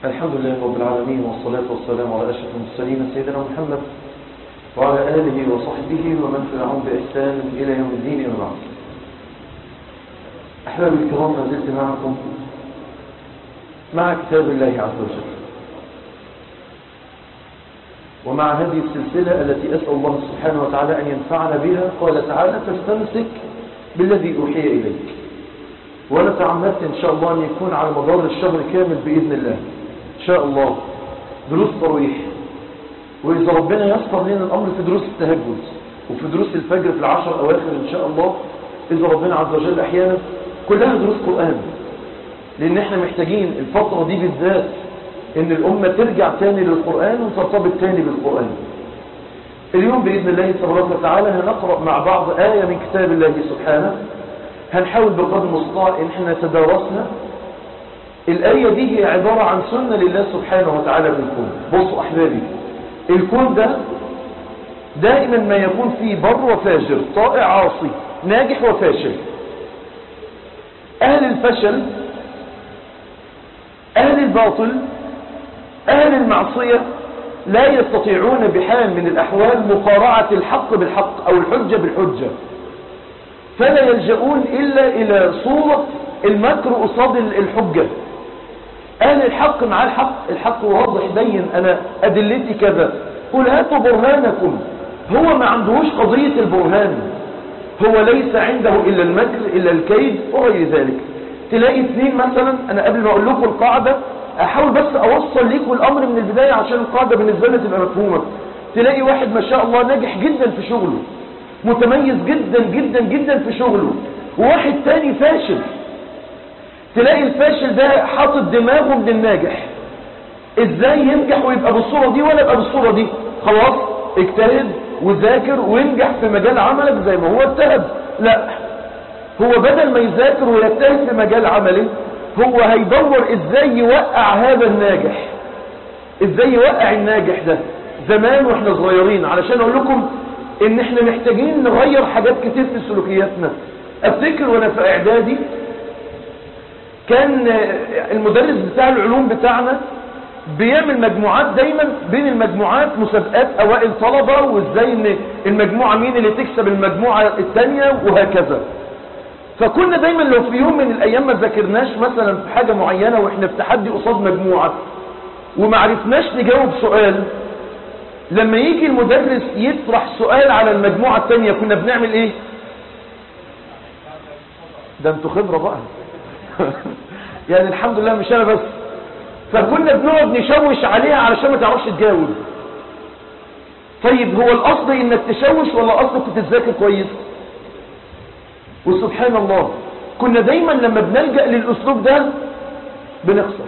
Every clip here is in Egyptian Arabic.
الحمد لله رب العالمين والصلاة والسلام على أشرف المرسلين سيدنا محمد وعلى آله وصحبه ومن تبعهم بإحسان إلى يوم الدين وبعد أحبابي الكرام ما زلت معكم مع كتاب الله عز وجل ومع هذه السلسلة التي أسأل الله سبحانه وتعالى أن ينفعنا بها قال تعالى فاستمسك بالذي أوحي إليك وأنا تعمدت إن شاء الله أن يكون على مدار الشهر كامل بإذن الله إن شاء الله دروس ترويح وإذا ربنا يسر لنا الأمر في دروس التهجد وفي دروس الفجر في العشر أواخر إن شاء الله إذا ربنا عز وجل أحيانا كلها دروس قرآن لأن احنا محتاجين الفترة دي بالذات إن الأمة ترجع تاني للقرآن وترتبط تاني بالقرآن اليوم بإذن الله تبارك وتعالى هنقرأ مع بعض آية من كتاب الله سبحانه هنحاول بقدر المستطاع إن احنا نتدارسها الآية دي هي عبارة عن سنة لله سبحانه وتعالى بالكون بصوا أحبابي الكون ده دائما ما يكون فيه بر وفاجر طائع عاصي ناجح وفاشل أهل الفشل أهل الباطل أهل المعصية لا يستطيعون بحال من الأحوال مقارعة الحق بالحق أو الحجة بالحجة فلا يلجؤون إلا إلى صورة المكر قصاد الحجة أهل الحق مع الحق الحق واضح بين أنا أدلتي كذا قل هاتوا برهانكم هو ما عندهوش قضية البرهان هو ليس عنده إلا المكر إلا الكيد وغير ذلك تلاقي اثنين مثلا أنا قبل ما أقول لكم القاعدة أحاول بس أوصل لكم الأمر من البداية عشان القاعدة بالنسبة لنا تبقى مفهومة تلاقي واحد ما شاء الله ناجح جدا في شغله متميز جدا جدا جدا في شغله وواحد تاني فاشل تلاقي الفاشل ده حاطط دماغه من الناجح ازاي ينجح ويبقى بالصورة دي ولا يبقى بالصورة دي خلاص اجتهد وذاكر وينجح في مجال عملك زي ما هو اجتهد لا هو بدل ما يذاكر ويجتهد في مجال عمله هو هيدور ازاي يوقع هذا الناجح ازاي يوقع الناجح ده زمان واحنا صغيرين علشان اقول لكم ان احنا محتاجين نغير حاجات كتير في سلوكياتنا افتكر وانا في اعدادي كان المدرس بتاع العلوم بتاعنا بيعمل مجموعات دايما بين المجموعات مسابقات اوائل طلبة وازاي ان المجموعة مين اللي تكسب المجموعة التانية وهكذا فكنا دايما لو في يوم من الايام ما ذاكرناش مثلا في حاجة معينة واحنا في تحدي قصاد مجموعة وما عرفناش نجاوب سؤال لما يجي المدرس يطرح سؤال على المجموعة التانية كنا بنعمل ايه ده انتوا خبرة بقى يعني الحمد لله مش انا بس فكنا بنقعد نشوش عليها علشان ما تعرفش تجاوب طيب هو الاصل انك تشوش ولا الاصل كنت تذاكر كويس وسبحان الله كنا دايما لما بنلجأ للاسلوب ده بنخسر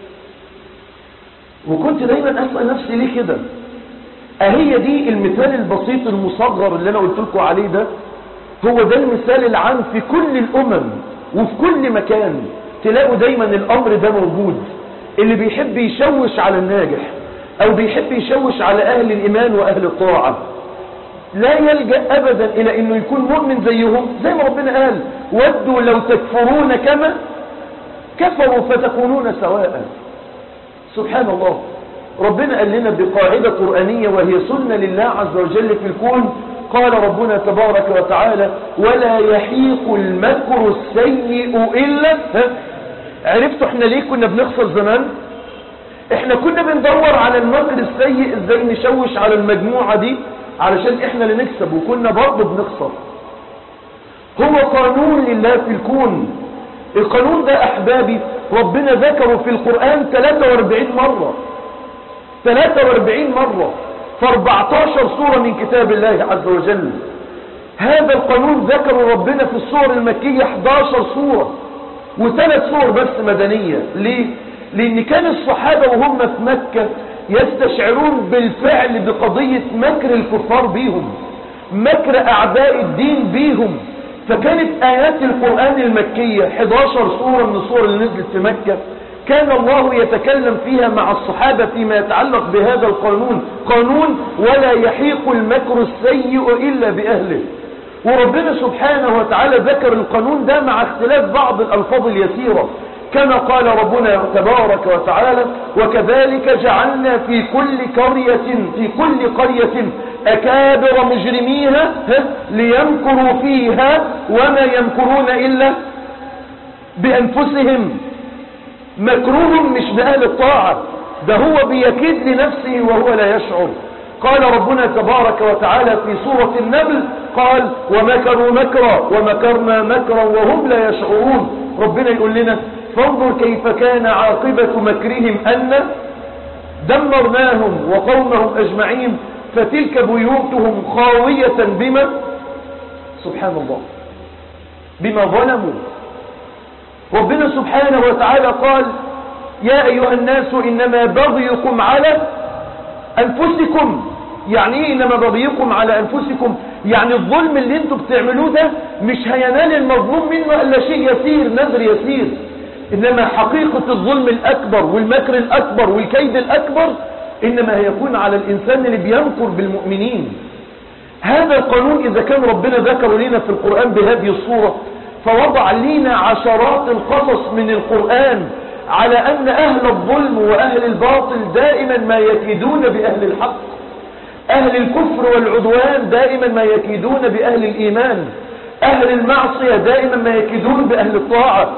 وكنت دايما اسأل نفسي ليه كده اهي دي المثال البسيط المصغر اللي انا قلت لكم عليه ده هو ده المثال العام في كل الامم وفي كل مكان تلاقوا دايما الامر ده موجود اللي بيحب يشوش على الناجح او بيحب يشوش على اهل الايمان واهل الطاعة لا يلجأ ابدا الى انه يكون مؤمن زيهم زي ما ربنا قال ودوا لو تكفرون كما كفروا فتكونون سواء سبحان الله ربنا قال لنا بقاعدة قرآنية وهي سنة لله عز وجل في الكون قال ربنا تبارك وتعالى ولا يحيق المكر السيء إلا عرفتوا احنا ليه كنا بنخسر زمان احنا كنا بندور على المكر السيء ازاي نشوش على المجموعة دي علشان احنا اللي نكسب وكنا برضه بنخسر هو قانون لله في الكون القانون ده احبابي ربنا ذكره في القرآن 43 مرة 43 مرة في 14 سورة من كتاب الله عز وجل هذا القانون ذكر ربنا في السور المكية 11 سورة وثلاث سور بس مدنية ليه؟ لأن كان الصحابة وهم في مكة يستشعرون بالفعل بقضية مكر الكفار بيهم مكر أعداء الدين بيهم فكانت آيات القرآن المكية 11 سورة من السور اللي نزلت في مكة كان الله يتكلم فيها مع الصحابة فيما يتعلق بهذا القانون قانون ولا يحيق المكر السيء إلا بأهله وربنا سبحانه وتعالى ذكر القانون ده مع اختلاف بعض الألفاظ اليسيرة كما قال ربنا تبارك وتعالى وكذلك جعلنا في كل قرية في كل قرية أكابر مجرميها ليمكروا فيها وما يمكرون إلا بأنفسهم مكروهم مش بأهل الطاعة ده هو بيكيد لنفسه وهو لا يشعر قال ربنا تبارك وتعالى في سورة النمل قال ومكروا مكرا ومكرنا مكرا وهم لا يشعرون ربنا يقول لنا فانظر كيف كان عاقبة مكرهم أن دمرناهم وقومهم أجمعين فتلك بيوتهم خاوية بما سبحان الله بما ظلموا ربنا سبحانه وتعالى قال يا أيها الناس إنما بغيكم على أنفسكم يعني إيه إنما بغيكم على أنفسكم يعني الظلم اللي انتم بتعملوه ده مش هينال المظلوم منه إلا شيء يسير نذر يسير إنما حقيقة الظلم الأكبر والمكر الأكبر والكيد الأكبر إنما هيكون على الإنسان اللي بينكر بالمؤمنين هذا القانون إذا كان ربنا ذكر لنا في القرآن بهذه الصورة فوضع لنا عشرات القصص من القرآن على أن أهل الظلم وأهل الباطل دائما ما يكيدون بأهل الحق أهل الكفر والعدوان دائما ما يكيدون بأهل الإيمان أهل المعصية دائما ما يكيدون بأهل الطاعة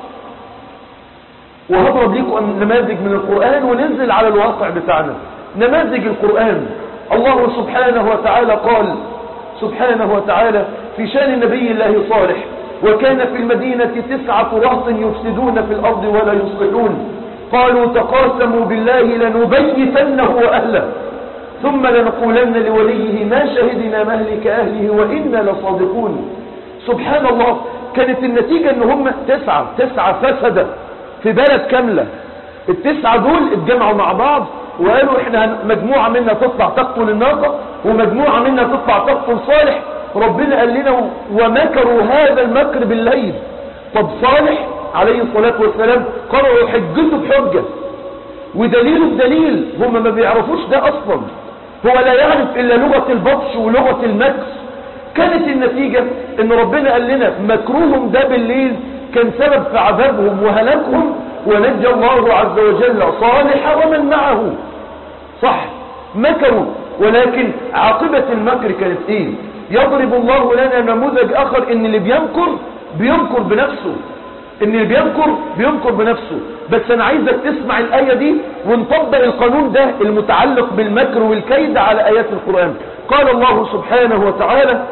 وهضرب لكم نماذج من القرآن وننزل على الواقع بتاعنا نماذج القرآن الله سبحانه وتعالى قال سبحانه وتعالى في شان نبي الله صالح وكان في المدينة تسعة رهط يفسدون في الأرض ولا يصلحون قالوا تقاسموا بالله لنبيتنه وأهله ثم لنقولن لوليه ما شهدنا مهلك أهله وإنا لصادقون سبحان الله كانت النتيجة ان هم تسعة تسعة فسدة في بلد كاملة التسعة دول اتجمعوا مع بعض وقالوا احنا مجموعة منا تطلع تقتل الناقة ومجموعة منا تطلع تقتل صالح ربنا قال لنا ومكروا هذا المكر بالليل طب صالح عليه الصلاة والسلام قرروا حجته بحجة ودليله بدليل هم ما بيعرفوش ده اصلا هو لا يعرف الا لغة البطش ولغة المكر كانت النتيجة ان ربنا قال لنا مكروهم ده بالليل كان سبب في عذابهم وهلاكهم ونجى الله عز وجل صالح ومن معه صح مكروا ولكن عاقبة المكر كانت ايه يضرب الله لنا نموذج اخر ان اللي بيمكر بيمكر بنفسه ان اللي بيمكر بيمكر بنفسه بس انا عايزك تسمع الاية دي ونطبق القانون ده المتعلق بالمكر والكيد على ايات القرآن قال الله سبحانه وتعالى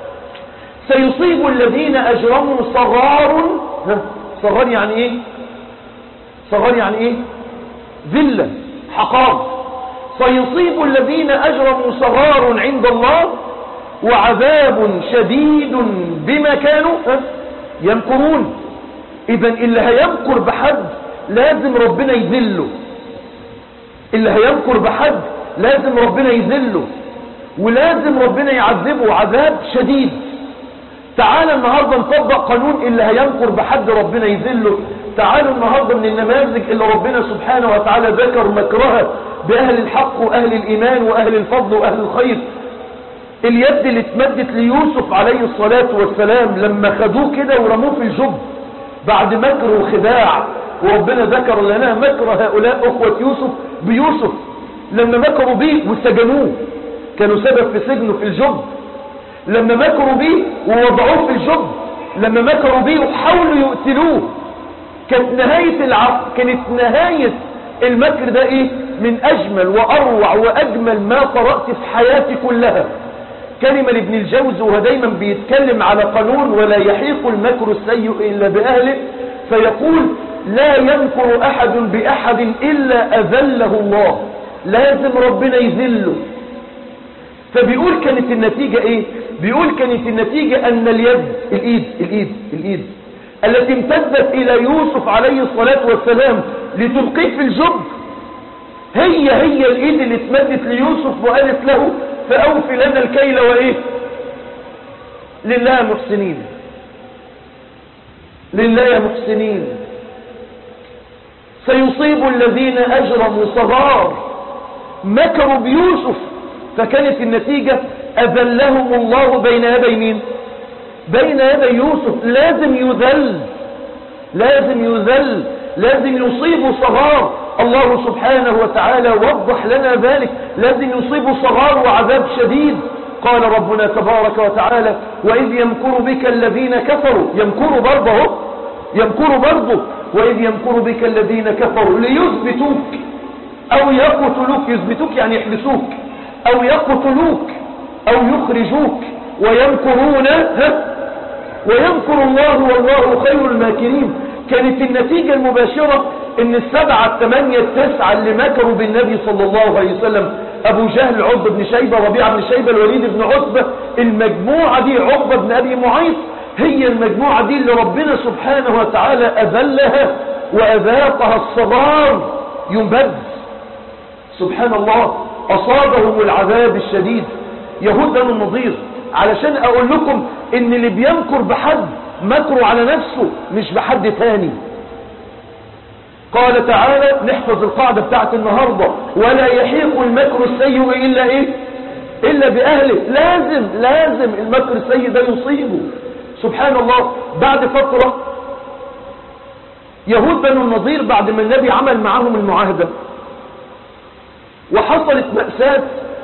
سيصيب الذين اجرموا صغار صغار يعني ايه صغار يعني ايه ذلة حقار سيصيب الذين اجرموا صغار عند الله وعذاب شديد بما كانوا يمكرون اذا اللي هيمكر بحد لازم ربنا يذله اللي هيمكر بحد لازم ربنا يذله ولازم ربنا يعذبه عذاب شديد تعال النهاردة نطبق قانون اللي هينكر بحد ربنا يذله تعالوا النهاردة من النماذج اللي ربنا سبحانه وتعالى ذكر مكرها بأهل الحق وأهل الإيمان وأهل الفضل وأهل الخير اليد اللي اتمدت ليوسف عليه الصلاة والسلام لما خدوه كده ورموه في الجب بعد مكر وخداع وربنا ذكر لنا مكر هؤلاء أخوة يوسف بيوسف لما مكروا بيه وسجنوه كانوا سبب في سجنه في الجب لما مكروا بيه ووضعوه في الجب لما مكروا بيه وحاولوا يقتلوه كانت نهاية الع... كانت نهاية المكر ده ايه من اجمل واروع واجمل ما قرأت في حياتي كلها كلمة لابن الجوز وهو دايما بيتكلم على قانون ولا يحيق المكر السيء الا باهله فيقول لا ينكر احد باحد الا اذله الله لازم ربنا يذله فبيقول كانت النتيجة ايه بيقول كانت النتيجة ان اليد الايد الايد الايد التي امتدت الى يوسف عليه الصلاة والسلام لتلقيه في الجب هي هي الايد اللي اتمدت ليوسف وقالت له فاوفي لنا الكيل وايه لله محسنين لله محسنين سيصيب الذين اجرموا صغار مكروا بيوسف فكانت النتيجة أذلهم الله بين يدي مين بين يدي يوسف لازم يذل لازم يذل لازم يصيبوا صغار الله سبحانه وتعالى وضح لنا ذلك لازم يصيبوا صغار وعذاب شديد قال ربنا تبارك وتعالى وإذ يمكر بك الذين كفروا يمكروا برضه يمكروا برضه وإذ يمكر بك الذين كفروا ليثبتوك أو يقتلوك يثبتوك يعني يحبسوك أو يقتلوك أو يخرجوك ويمكرون ها ويمكر الله والله خير الماكرين كانت النتيجة المباشرة ان السبعة الثمانية التسعة اللي مكروا بالنبي صلى الله عليه وسلم ابو جهل عقبة بن شيبة ربيعة بن شيبة الوليد بن عتبة المجموعة دي عقبة بن ابي معيط هي المجموعة دي اللي ربنا سبحانه وتعالى اذلها واذاقها الصغار ينبذ سبحان الله اصابهم العذاب الشديد يهود بن النضير علشان اقول لكم ان اللي بيمكر بحد مكره على نفسه مش بحد تاني قال تعالى نحفظ القاعدة بتاعت النهاردة ولا يحيق المكر السيء إلا إيه إلا بأهله لازم لازم المكر السيء ده يصيبه سبحان الله بعد فترة يهود بنو النضير بعد ما النبي عمل معاهم المعاهدة وحصلت مأساة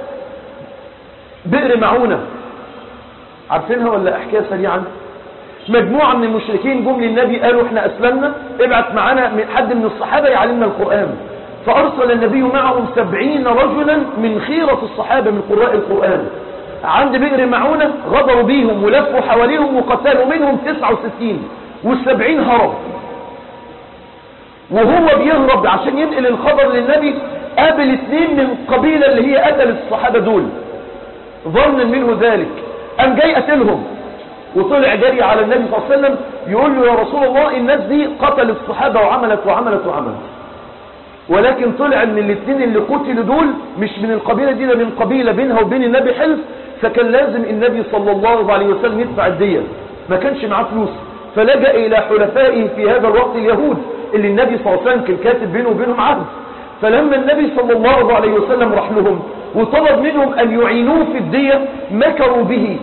بئر معونة عارفينها ولا احكيها سريعا مجموعة من المشركين جم للنبي قالوا احنا اسلمنا ابعت معانا من حد من الصحابة يعلمنا القرآن فارسل النبي معهم سبعين رجلا من خيرة الصحابة من قراء القرآن عند بئر معونة غدروا بيهم ولفوا حواليهم وقتلوا منهم تسعة وستين والسبعين هرب وهو بيهرب عشان ينقل الخبر للنبي قابل اثنين من القبيلة اللي هي قتلت الصحابة دول ظنا منه ذلك قام جاي قتلهم وطلع جري على النبي صلى الله عليه وسلم يقول له يا رسول الله الناس دي قتلت الصحابة وعملت وعملت وعملت ولكن طلع ان الاثنين اللي قتلوا دول مش من القبيلة دي ده من قبيلة بينها وبين النبي حلف فكان لازم النبي صلى الله عليه وسلم يدفع الدية ما كانش معاه فلوس فلجأ الى حلفائه في هذا الوقت اليهود اللي النبي صلى الله عليه وسلم كان كاتب بينه وبينهم عهد فلما النبي صلى الله عليه وسلم راح لهم وطلب منهم أن يعينوه في الدية مكروا به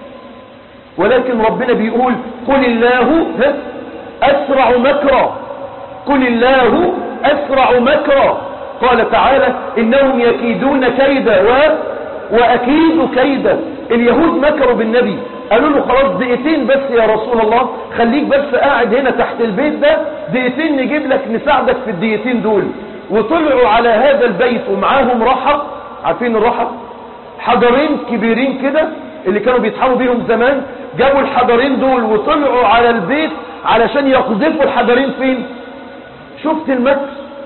ولكن ربنا بيقول قل الله أسرع مكرا قل الله أسرع مكرا قال تعالى إنهم يكيدون كيدا و... وأكيد كيدا اليهود مكروا بالنبي قالوا له خلاص دقيقتين بس يا رسول الله خليك بس قاعد هنا تحت البيت ده دقيقتين نجيب لك نساعدك في الدقيقتين دول وطلعوا على هذا البيت ومعاهم رحى عارفين الرحى حجرين كبيرين كده اللي كانوا بيتحموا بيهم زمان جابوا الحجرين دول وطلعوا على البيت علشان يقذفوا الحجرين فين شفت المكر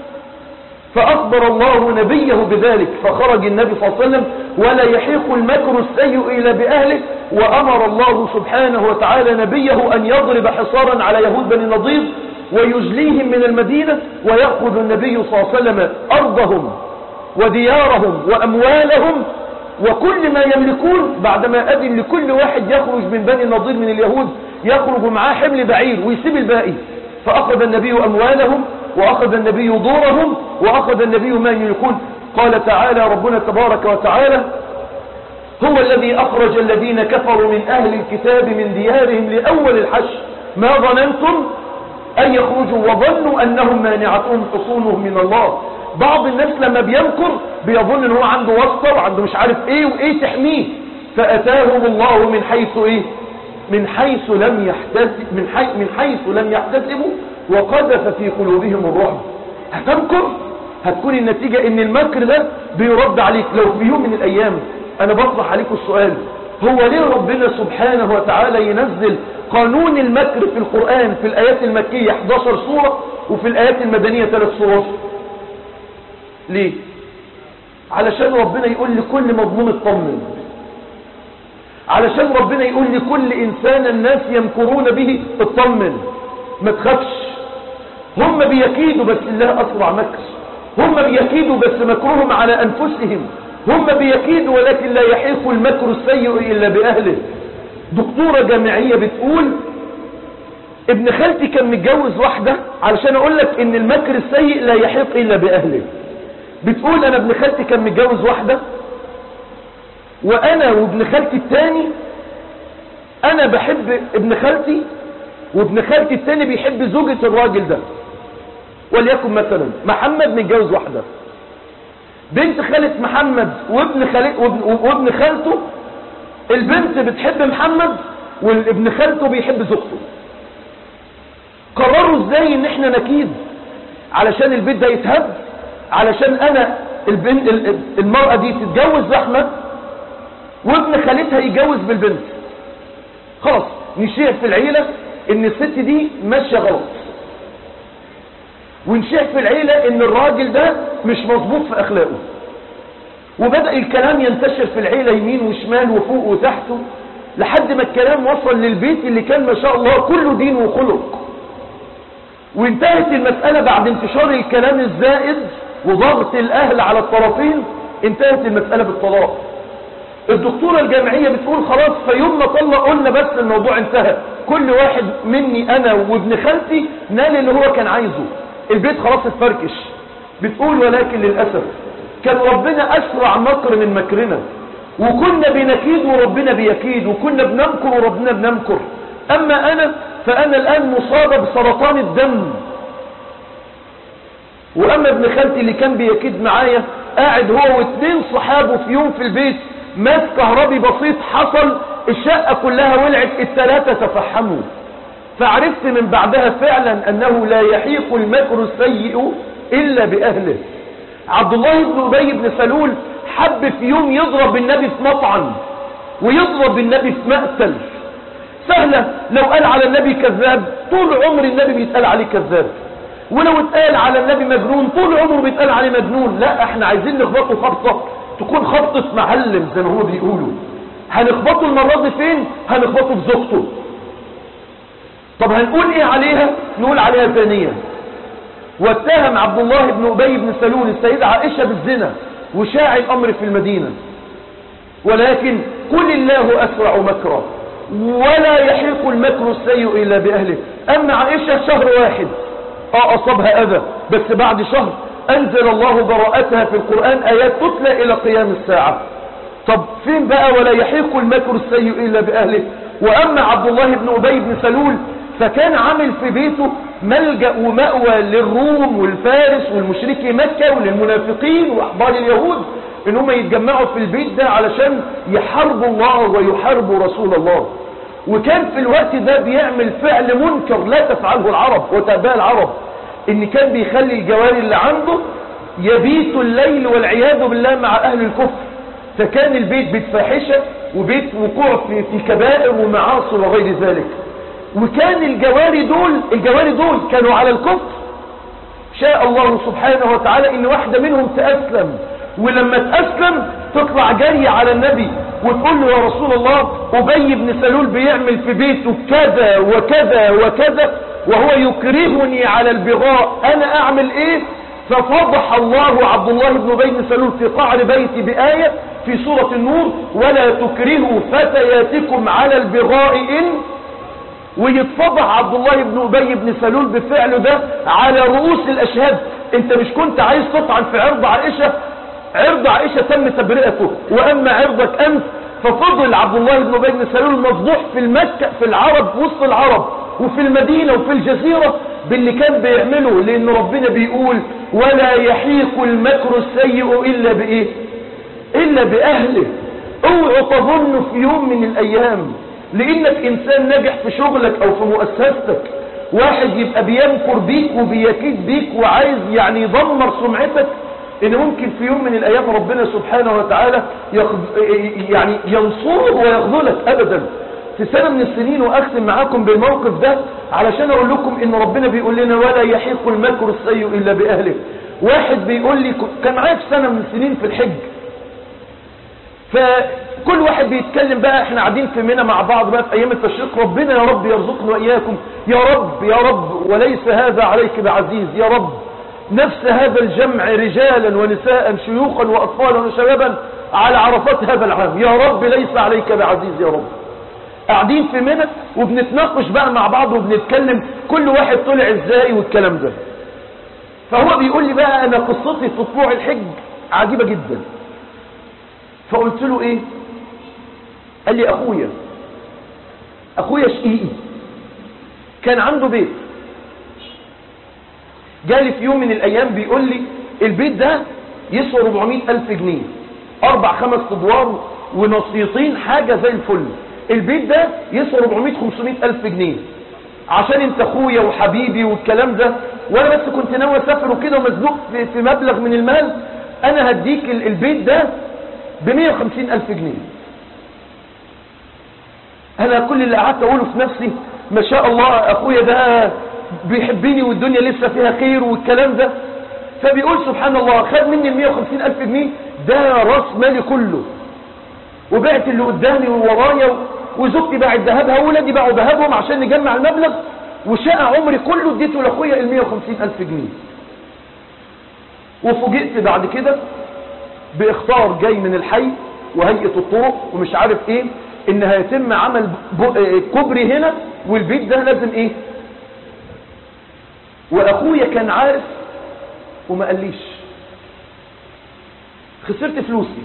فأخبر الله نبيه بذلك فخرج النبي صلى الله عليه وسلم ولا يحيق المكر السيء إلى بأهله وأمر الله سبحانه وتعالى نبيه أن يضرب حصارا على يهود بني نضير ويجليهم من المدينة ويأخذ النبي صلى الله عليه وسلم أرضهم وديارهم وأموالهم وكل ما يملكون بعدما أذن لكل واحد يخرج من بني النضير من اليهود يخرج معاه حمل بعير ويسيب الباقي فأخذ النبي أموالهم وأخذ النبي دورهم وأخذ النبي ما يملكون قال تعالى ربنا تبارك وتعالى هو الذي أخرج الذين كفروا من أهل الكتاب من ديارهم لأول الحشر ما ظننتم أن يخرجوا وظنوا أنهم مانعتهم حصونهم من الله بعض الناس لما بيمكر بيظن ان هو عنده واسطة وعنده مش عارف ايه وايه تحميه فأتاهم الله من حيث ايه من حيث لم يحتسب من, حي من حيث لم يحتسبوا وقذف في قلوبهم الرعب هتمكر هتكون النتيجة ان المكر ده بيرد عليك لو في يوم من الايام انا بطرح عليكم السؤال هو ليه ربنا سبحانه وتعالى ينزل قانون المكر في القرآن في الآيات المكية 11 سورة وفي الآيات المدنية 3 سورات ليه علشان ربنا يقول لكل مضمون اطمن علشان ربنا يقول لكل إنسان الناس يمكرون به اطمن ما تخافش هم بيكيدوا بس الله أسرع مكر هم بيكيدوا بس مكرهم على أنفسهم هم بيكيدوا ولكن لا يحيق المكر السيء إلا بأهله دكتورة جامعية بتقول ابن خالتي كان متجوز واحدة علشان اقول لك ان المكر السيء لا يحيق الا باهله بتقول انا ابن خالتي كان متجوز واحدة وانا وابن خالتي التاني انا بحب ابن خالتي وابن خالتي التاني بيحب زوجة الراجل ده وليكن مثلا محمد متجوز واحدة بنت خالة محمد وابن, خالة وابن, وابن خالته البنت بتحب محمد والابن خالته بيحب زوجته قرروا ازاي ان احنا نكيد علشان البيت ده يتهد علشان انا البنت المرأة دي تتجوز احمد وابن خالتها يتجوز بالبنت خلاص نشيع في العيلة ان الست دي ماشية غلط ونشيع في العيلة ان الراجل ده مش مظبوط في اخلاقه وبدأ الكلام ينتشر في العيلة يمين وشمال وفوق وتحته لحد ما الكلام وصل للبيت اللي كان ما شاء الله كله دين وخلق وانتهت المسألة بعد انتشار الكلام الزائد وضغط الاهل على الطرفين انتهت المسألة بالطلاق الدكتورة الجامعية بتقول خلاص فيوم ما طلق قلنا بس الموضوع انتهى كل واحد مني انا وابن خالتي نال اللي هو كان عايزه البيت خلاص اتفركش بتقول ولكن للأسف كان ربنا أسرع مكر من مكرنا وكنا بنكيد وربنا بيكيد وكنا بنمكر وربنا بنمكر أما أنا فأنا الآن مصابة بسرطان الدم وأما ابن خالتي اللي كان بيكيد معايا قاعد هو واثنين صحابه في يوم في البيت ماس كهربي بسيط حصل الشقة كلها ولعت الثلاثة تفحموا فعرفت من بعدها فعلا أنه لا يحيق المكر السيء إلا بأهله عبد الله بن أبي بن سلول حب في يوم يضرب النبي في مطعن ويضرب النبي في مقتل سهلة لو قال على النبي كذاب طول عمر النبي بيتقال عليه كذاب ولو اتقال على النبي مجنون طول عمره بيتقال عليه مجنون لا احنا عايزين نخبطه خبطة تكون خبطة معلم زي ما هو بيقولوا هنخبطه المرة دي فين هنخبطه في زوجته طب هنقول ايه عليها نقول عليها ثانية واتهم عبد الله بن أبي بن سلول السيدة عائشة بالزنا وشاع الأمر في المدينة ولكن قل الله أسرع مكرا ولا يحيق المكر السيء إلا بأهله أما عائشة شهر واحد اه أصابها أذى بس بعد شهر أنزل الله براءتها في القرآن آيات تتلى إلى قيام الساعة طب فين بقى ولا يحيق المكر السيء إلا بأهله وأما عبد الله بن أبي بن سلول فكان عامل في بيته ملجأ ومأوى للروم والفارس والمشركي مكة وللمنافقين وأحبار اليهود ان هم يتجمعوا في البيت ده علشان يحاربوا الله ويحاربوا رسول الله وكان في الوقت ده بيعمل فعل منكر لا تفعله العرب وتأباء العرب ان كان بيخلي الجواري اللي عنده يبيت الليل والعياذ بالله مع اهل الكفر فكان البيت بيت فاحشة وبيت وقوع في, في كبائر ومعاصي وغير ذلك وكان الجواري دول الجواري دول كانوا على الكفر شاء الله سبحانه وتعالى ان واحدة منهم تأسلم ولما تأسلم تطلع جري على النبي وتقول له يا رسول الله أبي بن سلول بيعمل في بيته كذا وكذا وكذا وهو يكرهني على البغاء أنا أعمل إيه ففضح الله عبد الله بن أبي بن سلول في قعر بيتي بآية في سورة النور ولا تكرهوا فتياتكم على البغاء إن ويتفضح عبد الله بن أبي بن سلول بفعله ده على رؤوس الأشهاد انت مش كنت عايز تطعن في عرض عائشة عرض عائشة تم تبرئته وأما عرضك أنت ففضل عبد الله بن أبي بن سلول مفضوح في المكة في العرب وسط العرب وفي المدينة وفي الجزيرة باللي كان بيعمله لأن ربنا بيقول ولا يحيق المكر السيء إلا بإيه إلا بأهله اوعوا تظنوا في يوم من الأيام لأنك إنسان ناجح في شغلك أو في مؤسستك واحد يبقى بيمكر بيك وبيكيد بيك وعايز يعني يدمر سمعتك ان ممكن في يوم من الايام ربنا سبحانه وتعالى يخذ يعني ينصرك ويخذلك ابدا في سنة من السنين واختم معاكم بالموقف ده علشان اقول لكم ان ربنا بيقول لنا ولا يحيق المكر السيء الا باهله واحد بيقول لي كان معايا في سنة من السنين في الحج فكل واحد بيتكلم بقى احنا قاعدين في منى مع بعض بقى في ايام التشريق ربنا يا رب يرزقنا واياكم يا رب يا رب وليس هذا عليك بعزيز يا رب نفس هذا الجمع رجالا ونساء شيوخا وأطفالا وشبابا على عرفات هذا العام يا رب ليس عليك بعزيز يا رب قاعدين في منى وبنتناقش بقى مع بعض وبنتكلم كل واحد طلع ازاي والكلام ده فهو بيقول لي بقى انا قصتي في طلوع الحج عجيبة جدا فقلت له ايه قال لي اخويا اخويا شقيقي كان عنده بيت جالي في يوم من الايام بيقول لي البيت ده يسوى 400 الف جنيه اربع خمس ادوار ونصيصين حاجة زي الفل البيت ده يسوى 400 500 الف جنيه عشان انت اخويا وحبيبي والكلام ده وانا بس كنت ناوي اسافر وكده ومزنوق في, في مبلغ من المال انا هديك البيت ده ب 150 الف جنيه انا كل اللي قعدت اقوله في نفسي ما شاء الله اخويا ده بيحبني والدنيا لسه فيها خير والكلام ده فبيقول سبحان الله خد مني ال 150 الف جنيه ده راس مالي كله وبعت اللي قدامي وورايا وزوجتي باعت ذهبها وولادي باعوا ذهبهم عشان نجمع المبلغ وشقى عمري كله اديته لاخويا ال 150 الف جنيه وفوجئت بعد كده باخطار جاي من الحي وهيئة الطرق ومش عارف ايه ان هيتم عمل كوبري هنا والبيت ده لازم ايه واخويا كان عارف وما قاليش خسرت فلوسي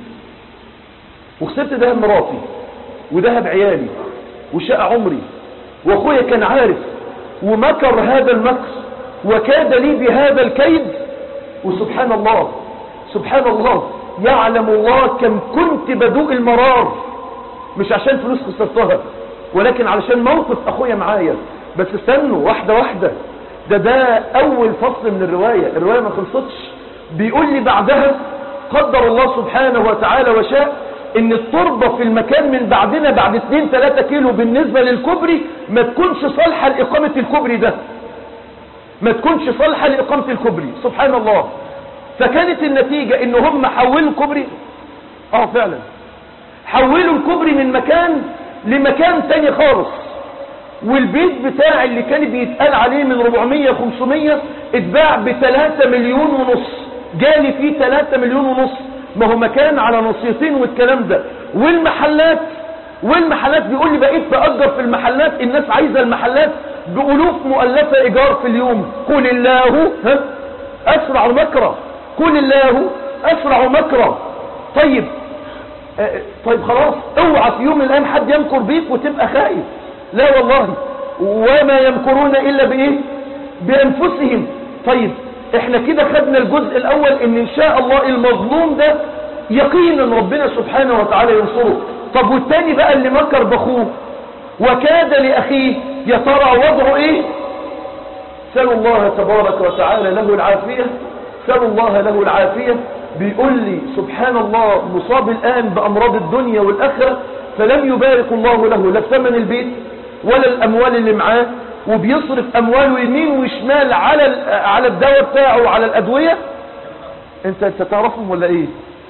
وخسرت دهب مراتي ودهب عيالي وشقى عمري واخويا كان عارف ومكر هذا المكر وكاد لي بهذا الكيد وسبحان الله سبحان الله يعلم الله كم كنت بدوء المرار مش عشان فلوس خسرتها ولكن علشان موقف اخويا معايا بس استنوا واحدة واحدة ده ده اول فصل من الرواية الرواية ما خلصتش بيقول لي بعدها قدر الله سبحانه وتعالى وشاء ان التربة في المكان من بعدنا بعد 2 3 كيلو بالنسبة للكوبري ما تكونش صالحة لإقامة الكوبري ده ما تكونش صالحة لإقامة الكوبري سبحان الله فكانت النتيجة ان هم حولوا الكوبري اه فعلا حولوا الكوبري من مكان لمكان تاني خالص والبيت بتاع اللي كان بيتقال عليه من 400 500 اتباع ب 3 مليون ونص جالي فيه 3 مليون ونص ما هو مكان على نصيتين والكلام ده والمحلات والمحلات بيقول لي بقيت بأجر في المحلات الناس عايزة المحلات بألوف مؤلفة إيجار في اليوم قل الله ها أسرع مكرا قل الله أسرع مكرا طيب آه طيب خلاص اوعى في يوم من الأيام حد يمكر بيك وتبقى خايف لا والله وما يمكرون إلا بإيه بأنفسهم طيب احنا كده خدنا الجزء الاول ان ان شاء الله المظلوم ده يقينا ربنا سبحانه وتعالى ينصره طب والتاني بقى اللي مكر باخوه وكاد لاخيه يا ترى وضعه ايه سأل الله تبارك وتعالى له العافية سأل الله له العافية بيقول لي سبحان الله مصاب الآن بأمراض الدنيا والآخرة فلم يبارك الله له لا في ثمن البيت ولا الأموال اللي معاه وبيصرف امواله يمين وشمال على على الدواء بتاعه وعلى الادويه انت انت تعرفهم ولا ايه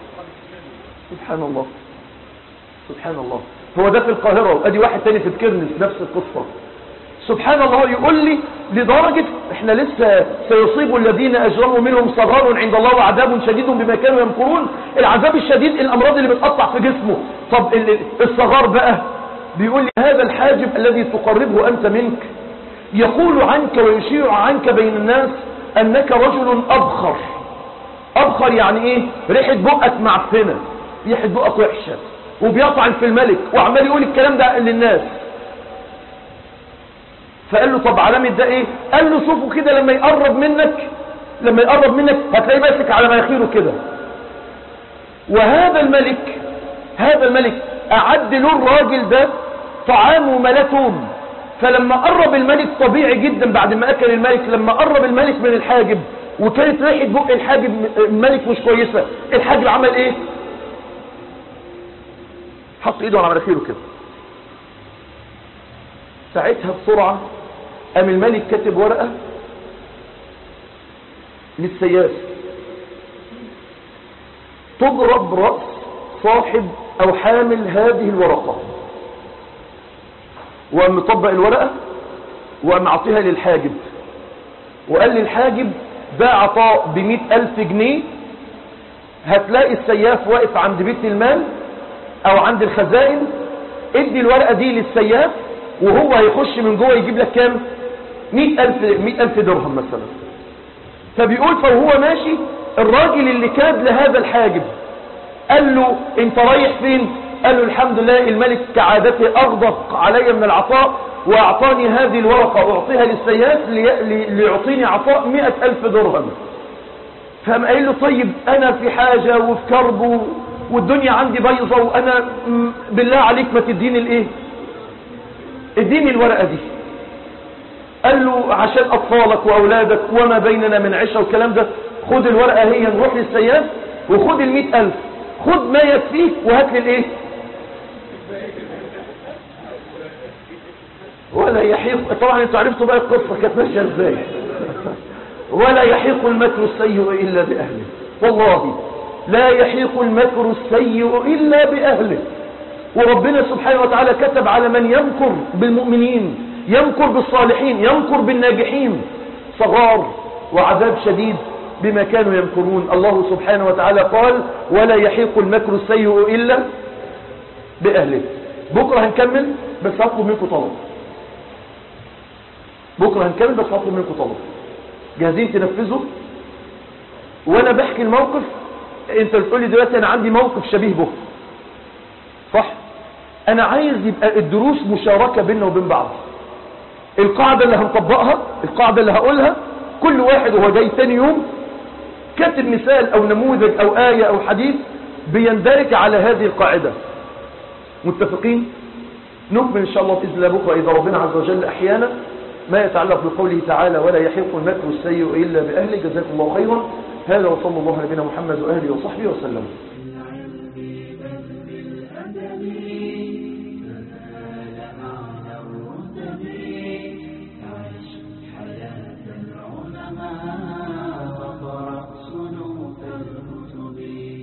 سبحان الله سبحان الله هو ده في القاهره وادي واحد تاني في الكرنس نفس القصه سبحان الله يقول لي لدرجة احنا لسه سيصيب الذين اجرموا منهم صغار عند الله وعذاب شديد بما كانوا يمكرون العذاب الشديد الامراض اللي بتقطع في جسمه طب الصغار بقى بيقول لي هذا الحاجب الذي تقربه انت منك يقول عنك ويشيع عنك بين الناس انك رجل ابخر ابخر يعني ايه ريحة بقك معفنة ريحة بقك وحشة وبيطعن في الملك وعمال يقول الكلام ده للناس فقال له طب علامة ده ايه قال له شوفوا كده لما يقرب منك لما يقرب منك هتلاقيه ماسك على مناخيره كده وهذا الملك هذا الملك اعد له الراجل ده طعام وملاتهم فلما قرب الملك طبيعي جدا بعد ما اكل الملك لما قرب الملك من الحاجب وكانت ريحه بق الحاجب الملك مش كويسه الحاجب عمل ايه حط ايده على مناخيره كده ساعتها بسرعه قام الملك كاتب ورقه للسياسه تضرب راس صاحب او حامل هذه الورقه وقام مطبق الورقة وقام معطيها للحاجب وقال للحاجب ده عطاء بمئة ألف جنيه هتلاقي السياف واقف عند بيت المال أو عند الخزائن ادي الورقة دي للسياف وهو هيخش من جوه يجيب لك كام مئة ألف, مئة ألف درهم مثلا فبيقول فهو ماشي الراجل اللي كاد لهذا الحاجب قال له انت رايح فين قال له الحمد لله الملك كعادته أغضب علي من العطاء وأعطاني هذه الورقة أعطيها للسياف لي- لي- ليعطيني عطاء مئة ألف درهم فقام قايل له طيب أنا في حاجة وفي كرب و- والدنيا عندي بايظة وأنا م- بالله عليك ما تديني الإيه اديني الورقة دي قال له عشان أطفالك وأولادك وما بيننا من عشة والكلام ده خد الورقة هي نروح للسياف وخد المئة ألف خد ما يكفيك وهات لي الإيه ولا يحيق طبعا انتوا عرفتوا بقى القصة كانت ماشية ازاي ولا يحيق المكر السيء إلا بأهله والله لا يحيق المكر السيء إلا بأهله وربنا سبحانه وتعالى كتب على من يمكر بالمؤمنين يمكر بالصالحين يمكر بالناجحين صغار وعذاب شديد بما كانوا يمكرون الله سبحانه وتعالى قال ولا يحيق المكر السيء إلا بأهله بكرة هنكمل بس هطلب منكم طلب بكرة هنكمل بس هطلب منكم طلب جاهزين تنفذوا وانا بحكي الموقف انت بتقولي دلوقتي انا عندي موقف شبيه به صح انا عايز يبقى الدروس مشاركة بيننا وبين بعض القاعدة اللي هنطبقها القاعدة اللي هقولها كل واحد وهو جاي تاني يوم كاتب مثال او نموذج او آية او حديث بيندرج على هذه القاعدة متفقين نكمل ان شاء الله باذن الله بكره اذا ربنا عز وجل احيانا ما يتعلق بقوله تعالى ولا يحيق المكر السيء الا باهله جزاكم الله خيرا هذا وصلى الله على نبينا محمد واهله وصحبه وسلم